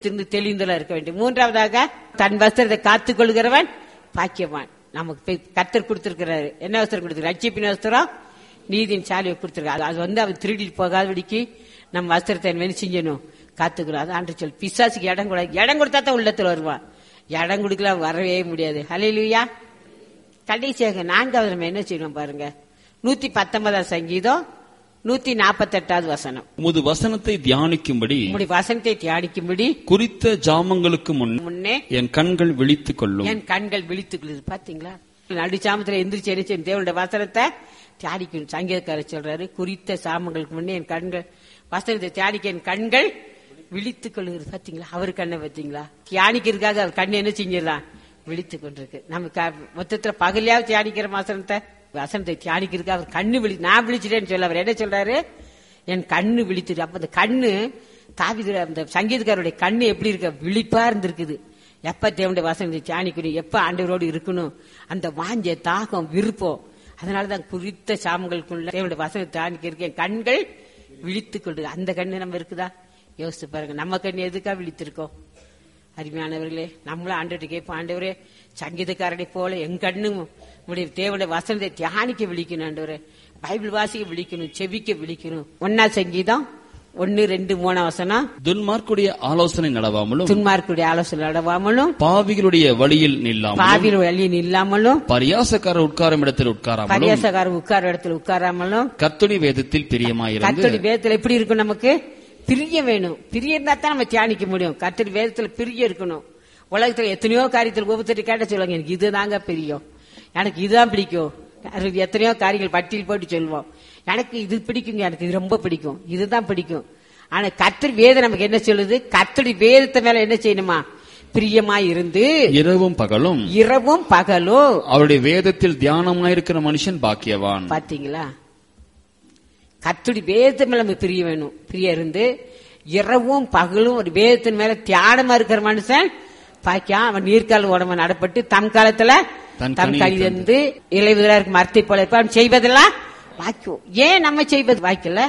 திருந்து தெளிந்துல இருக்க வேண்டும் மூன்றாவதாக தன் வஸ்திரத்தை காத்துக் கொள்கிறவன் பாக்கியவான் நமக்கு போய் கத்தர் கொடுத்திருக்கிறாரு என்ன வஸ்திரம் கொடுத்திருக்காரு ரட்சிப்பின் வஸ்திரம் நீதியின் சாலியை கொடுத்திருக்காரு அது வந்து அவன் திருடிட்டு போகாதபடிக்கு நம்ம வஸ்திரத்தை என்ன செஞ்சணும் காத்துக்கிறோம் அது ஆண்டு சொல் பிசாசுக்கு இடம் கூட இடம் கொடுத்தா தான் உள்ளத்துல வருவான் இடம் கொடுக்கல வரவே முடியாது ஹலையிலுயா கடைசியாக நான்காவது நம்ம என்ன செய்யணும் பாருங்க நூத்தி பத்தொன்பதாம் சங்கீதம் நூத்தி நாற்பத்தெட்டாவது வசனம் உமது வசனத்தை தியானிக்கும்படி உங்களுடைய வசனத்தை தியானிக்கும்படி குறித்த ஜாமங்களுக்கு முன் முன்னே என் கண்கள் விழித்துக் கொள்ளும் என் கண்கள் விழித்துக்குள்ளது பாத்தீங்களா நடுச்சாமத்துல எந்திரிச்சு எரிச்சு தேவனுடைய வசனத்தை தியானிக்கணும் சங்கீதக்காரர் சொல்றாரு குறித்த சாமங்களுக்கு முன்னே என் கண்கள் வசனத்தை தியானிக்க என் கண்கள் விழித்துக் கொள்ளுகிறது பாத்தீங்களா அவர் கண்ணை பாத்தீங்களா தியானிக்கிறதுக்காக அவர் கண்ணு என்ன செஞ்சிடலாம் விழித்துக் கொண்டிருக்கு நம்ம க- மொத்தத்துல பகலையாவது தியானிக்கிற வசனத்தை வசனத்தை தியானிக்கிறதுக்கு அவர் கண்ணு விழி நான் விழிச்சிட்டேன்னு சொல்ல அவர் என்ன சொல்றாரு என் கண்ணு விழித்துட்டு அப்ப அந்த கண்ணு தாவிது அந்த சங்கீதக்காரருடைய கண்ணு எப்படி இருக்க விழிப்பா இருந்திருக்குது எப்ப தேவனுடைய வசனத்தை தியானிக்கணும் எப்ப ஆண்டவரோடு இருக்கணும் அந்த வாஞ்ச தாகம் விருப்பம் அதனாலதான் குறித்த சாமங்களுக்குள்ள தேவனுடைய வசனத்தை தியானிக்கிறதுக்கு என் கண்கள் விழித்துக் கொண்டு அந்த கண்ணு நம்ம இருக்குதா யோசிச்சு பாருங்க நம்ம கண்ணு எதுக்கா விழித்திருக்கோம் அருமையானவர்களே நம்மளும் ஆண்டவர்கிட்ட கேட்போம் ஆண்டவரே சங்கீதக்காரனை போல என் கண்ணும் உடைய தேவனுடைய வசனத்தை தியானிக்க விழிக்கணும் ஆண்டவரே பைபிள் வாசிக்க விழிக்கணும் செவிக்க விழிக்கணும் ஒன்னா சங்கீதம் ஒன்னு ரெண்டு மூணாம் வசனம் துன்மார்க்குடைய ஆலோசனை நடவாமலும் துன்மார்க்குடைய ஆலோசனை நடவாமலும் பாவிகளுடைய வழியில் நில்லாமலும் பாவியில் வழியில் இல்லாமலும் பரியாசக்காரர் உட்காரும் இடத்தில் உட்காராமலும் பரியாசக்காரர் உட்கார இடத்துல உட்காராமலும் கர்த்தருடைய வேதத்தில் பிரியமாயிருந்து கத்தடி வேதத்துல எப்படி இருக்கும் நமக்கு பிரிய வேணும் பிரிய இருந்தா தான் நம்ம தியானிக்க முடியும் கத்தடி வேதத்துல பிரிய இருக்கணும் உலகத்துல எத்தனையோ காரியத்தில் ஒவ்வொருத்தர் கேட்ட சொல்லுவாங்க எனக்கு இதுதாங்க பிரியம் எனக்கு இதுதான் பிடிக்கும் அது எத்தனையோ காரியங்கள் பட்டியல் போட்டு சொல்லுவோம் எனக்கு இது பிடிக்குங்க எனக்கு இது ரொம்ப பிடிக்கும் இதுதான் பிடிக்கும் ஆனா கத்தர் வேதம் நமக்கு என்ன சொல்லுது கத்தடி வேதத்தை மேல என்ன செய்யணுமா பிரியமா இருந்து இரவும் பகலும் இரவும் பகலும் அவருடைய வேதத்தில் தியானமாயிருக்கிற மனுஷன் பாக்கியவான் பாத்தீங்களா கத்துடி வேதத்து மேல நம்ம பிரிய வேணும் பிரிய இருந்து இரவும் பகலும் ஒரு வேதத்தின் மேல தியானமா இருக்கிற மனுஷன் பாக்கியா அவன் நீர்க்கால் உடம்பு நடப்பட்டு தம் காலத்துல தன் தம் கனியை கழிந்து இலைவிதா இருக்கு மரத்தை போல இருப்பான் அவன் செய்வதெல்லாம் வாய்க்கும் ஏன் நம்ம செய்வது வாய்க்கல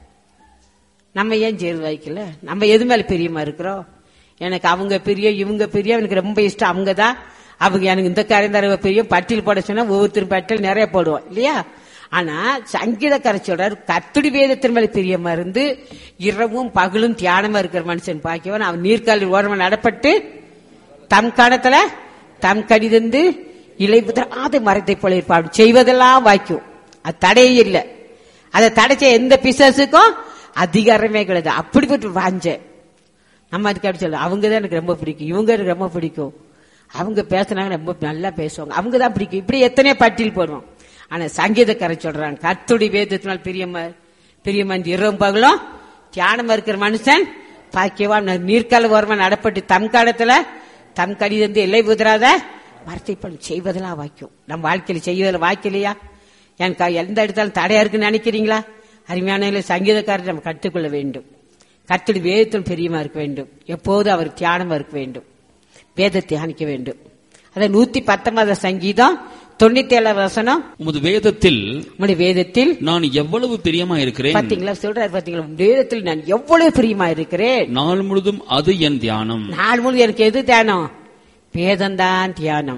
நம்ம ஏன் செய்வது வாய்க்கல நம்ம எது மேல பிரியமா இருக்கிறோம் எனக்கு அவங்க பிரிய இவங்க பிரிய எனக்கு ரொம்ப இஷ்டம் அவங்க தான் அவங்க எனக்கு இந்த காரியம் தர பிரியம் பட்டியல் போட சொன்னா ஒவ்வொருத்தரும் பட்டியல் நிறைய போடுவோம் இல்லையா ஆனா சங்கீதக்கார சொல்றாரு கத்துடி வேதத்தின் மேல பிரியமா இருந்து இரவும் பகலும் தியானமா இருக்கிற மனுஷன் பாக்கியவன் அவன் நீர்க்காலில் ஓரமா நடப்பட்டு தம் காலத்துல தம் கடிதந்து இலை புதராத மரத்தை போல இருப்பான் செய்வதெல்லாம் வாய்க்கும் அது தடையே இல்லை அதை தடைச்ச எந்த பிசாசுக்கும் அதிகாரமே கிடையாது அப்படிப்பட்ட வாஞ்ச நம்ம அதுக்கு அப்படி சொல்ல அவங்க தான் எனக்கு ரொம்ப பிடிக்கும் இவங்க எனக்கு ரொம்ப பிடிக்கும் அவங்க பேசுனாங்க ரொம்ப நல்லா பேசுவாங்க அவங்க தான் பிடிக்கும் இப்படி எத்தனையோ பட்டியல் போடுவோம் ஆனா சங்கீதக்காரர் சொல்றாங்க கத்துடி வேதத்தினால் பிரியமா பிரியமா இந்த இரவும் பகலும் தியானமா இருக்கிற மனுஷன் பாக்கியவான் நீர்க்கால ஓரமா நடப்பட்டு தம் காலத்துல தம் கடிதந்து எல்லை புதிராத மரத்தை பண்ணி செய்வதெல்லாம் வாய்க்கும் நம்ம வாழ்க்கையில செய்வதில் வாய்க்கலையா எனக்கு எந்த இடத்தாலும் தடையா இருக்குன்னு நினைக்கிறீங்களா அருமையான சங்கீதக்காரர் நம்ம கற்றுக்கொள்ள வேண்டும் கத்துடி வேதத்தில் பெரியமா இருக்க வேண்டும் எப்போது அவர் தியானமா இருக்க வேண்டும் வேத தியானிக்க வேண்டும் அத நூத்தி பத்தொன்பது சங்கீதம் தொண்ணூத்தி ஏழாவது வசனம் உமது வேதத்தில் உங்களுடைய வேதத்தில் நான் எவ்வளவு பிரியமா இருக்கிறேன் பாத்தீங்களா சொல்றாரு பாத்தீங்களா உம் வேதத்தில் நான் எவ்வளவு பிரியமா இருக்கிறேன் நாள் முழுதும் அது என் தியானம் நாள் முழுவதும் எனக்கு எது தியானம் வேதம்தான் தியானம்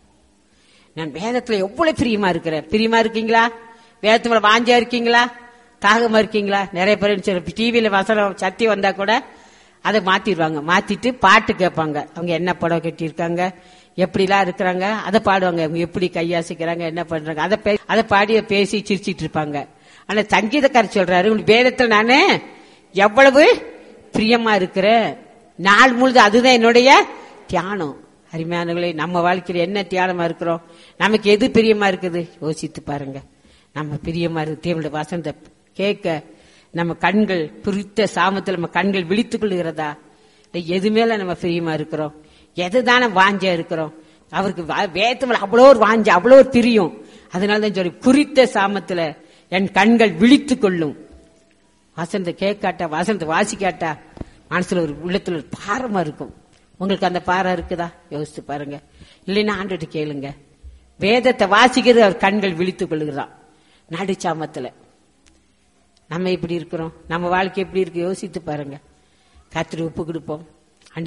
நான் வேதத்துல எவ்வளவு பிரியமா இருக்கிறேன் பிரியமா இருக்கீங்களா வேதத்து மேல வாஞ்சா இருக்கீங்களா தாகமா இருக்கீங்களா நிறைய பேர் டிவியில வசனம் சத்தி வந்தா கூட அதை மாத்திடுவாங்க மாத்திட்டு பாட்டு கேட்பாங்க அவங்க என்ன படம் கட்டியிருக்காங்க எப்படிலாம் இருக்கிறாங்க அதை பாடுவாங்க அவங்க எப்படி கையாசிக்கிறாங்க என்ன பண்றாங்க அதை பே- அதை பாடி பேசி சிரிச்சிட்டு இருப்பாங்க ஆனா சங்கீதக்காரர் சொல்றாரு உங்களுக்கு வேதத்துல நானு எவ்வளவு பிரியமா இருக்கிறேன் நாள் முழுது அதுதான் என்னுடைய தியானம் அருமையானவர்களே நம்ம வாழ்க்கையில என்ன தியானமா இருக்கிறோம் நமக்கு எது பிரியமா இருக்குது யோசித்து பாருங்க நம்ம பிரியமா இருக்கு தேவனுடைய வசனத்தை கேட்க நம்ம கண்கள் குறித்த சாமத்தில் நம்ம கண்கள் விழித்துக் கொள்கிறதா இல்ல எது மேல நம்ம பிரியமா இருக்கிறோம் எதுதானே வாஞ்சா இருக்கிறோம் அவருக்கு வா- வேதத்து மேல அவ்வளோ ஒரு வாஞ்ச அவ்வளோ ஒரு பிரியம் அதனால தான் சொல்லி குறித்த சாமத்துல என் கண்கள் விழித்துக் கொள்ளும் வசனத்தை கேட்காட்டா வசனத்தை வாசிக்காட்டா மனசுல ஒரு உள்ளத்துல ஒரு பாரமா இருக்கும் உங்களுக்கு அந்த பாரம் இருக்குதா யோசிச்சு பாருங்க இல்லைன்னா ஆண்டுட்டு கேளுங்க வேதத்தை வாசிக்கிறது அவர் கண்கள் விழித்துக் கொள்ளுகிறான் நடுச்சாமத்துல நம்ம எப்படி இருக்கிறோம் நம்ம வாழ்க்கை எப்படி இருக்கு யோசித்து பாருங்க கத்திரி உப்பு கொடுப்போம்